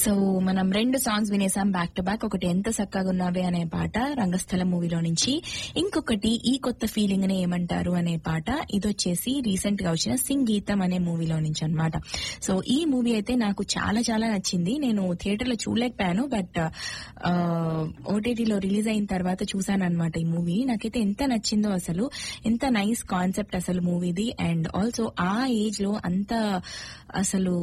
so మనం రెండు songs వినేసాం బ్యాక్ టు బ్యాక్ ఒకటి ఎంత చక్కగా ఉన్నావే అనే పాట రంగస్థలం మూవీలో నుంచి ఇంకొకటి ఈ కొత్త ఫీలింగ్ ని ఏమంటారు అనే పాట ఇది వచ్చేసి రీసెంట్ గా వచ్చిన సింగ్ గీతం అనే మూవీలో నుంచి అన్నమాట సో ఈ మూవీ అయితే నాకు చాలా చాలా నచ్చింది నేను థియేటర్ లో చూడలేకపోయాను బట్ ఓటీటీలో రిలీజ్ అయిన తర్వాత చూసాను అనమాట ఈ మూవీ నాకైతే ఎంత నచ్చిందో అసలు ఎంత నైస్ కాన్సెప్ట్ అసలు మూవీది అండ్ ఆల్సో ఆ ఏజ్ లో అంత అసలు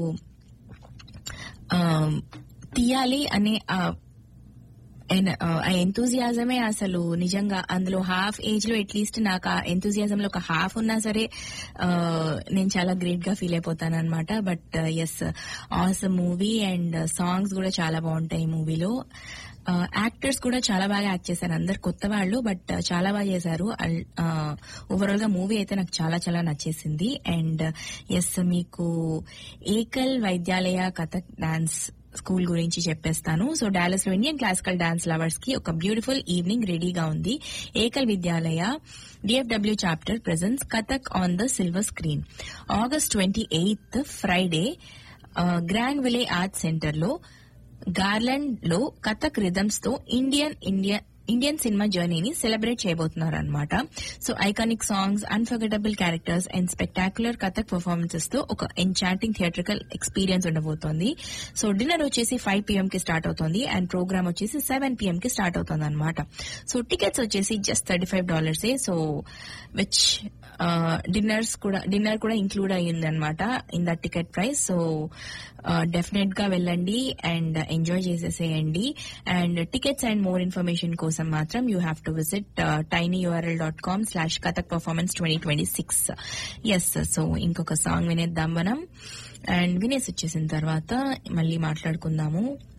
ఆ, తీయాలి అనే ఆ ఎన్- ఆ ఎంతూజియాజమే అసలు నిజంగా అందులో హాఫ్ ఏజ్ లో అట్లీస్ట్ నాకు ఆ ఎంతూజియాజం లో ఒక హాఫ్ ఉన్నా సరే ఆ, నేను చాలా గ్రేట్ గా ఫీల్ అయిపోతాను అనమాట but yes as movie and songs కూడా చాలా బాగుంటాయి ఈ మూవీలో యాక్టర్స్ కూడా చాలా బాగా యాక్ట్ చేశారు అందరు కొత్త వాళ్ళు బట్ చాలా బాగా చేశారు ఓవరాల్ గా మూవీ అయితే నాకు చాలా చాలా నచ్చేసింది అండ్ ఎస్ మీకు ఏకల్ వైద్యాలయ కథక్ డాన్స్ స్కూల్ గురించి చెప్పేస్తాను సో డాలస్ లో ఇండియన్ క్లాసికల్ డాన్స్ లవర్స్ కి ఒక బ్యూటిఫుల్ ఈవినింగ్ రెడీగా ఉంది Ekal Vidyalaya DFW chapter presence Kathak on the silver screen August twenty eighth Friday Granville art center లో గార్లాండ్ లో కథక్ రిథమ్స్ తో ఇండియన్ ఇండియా ఇండియన్ సినిమా జర్నీని సెలబ్రేట్ చేయబోతున్నారు అనమాట so iconic songs unforgettable characters and spectacular Kathak performances తో ఒక ఎన్చాంటింగ్ థియేట్రికల్ ఎక్స్పీరియన్స్ ఉండబోతోంది so dinner వచ్చేసి ఫైవ్ పిఎం కి స్టార్ట్ అవుతుంది అండ్ ప్రోగ్రామ్ వచ్చేసి సెవెన్ పిఎం కి స్టార్ట్ అవుతుంది అనమాట సో టికెట్స్ వచ్చేసి జస్ట్ థర్టీ ఫైవ్ డాలర్సే సో విచ్ డిన్నర్స్ కూడా డిన్నర్ కూడా ఇంక్లూడ్ అయ్యింది అనమాట in the ticket price so definite గా వెళ్ళండి అండ్ ఎంజాయ్ చేసేసేయండి and tickets and more information కోసం మాత్రం you have to visit tiny URL dot com slash Kathak performance twenty twenty six S so ఇంకొక సాంగ్ వినేద్దాం మనం అండ్ వినేసి వచ్చేసిన తర్వాత మళ్ళీ మాట్లాడుకుందాము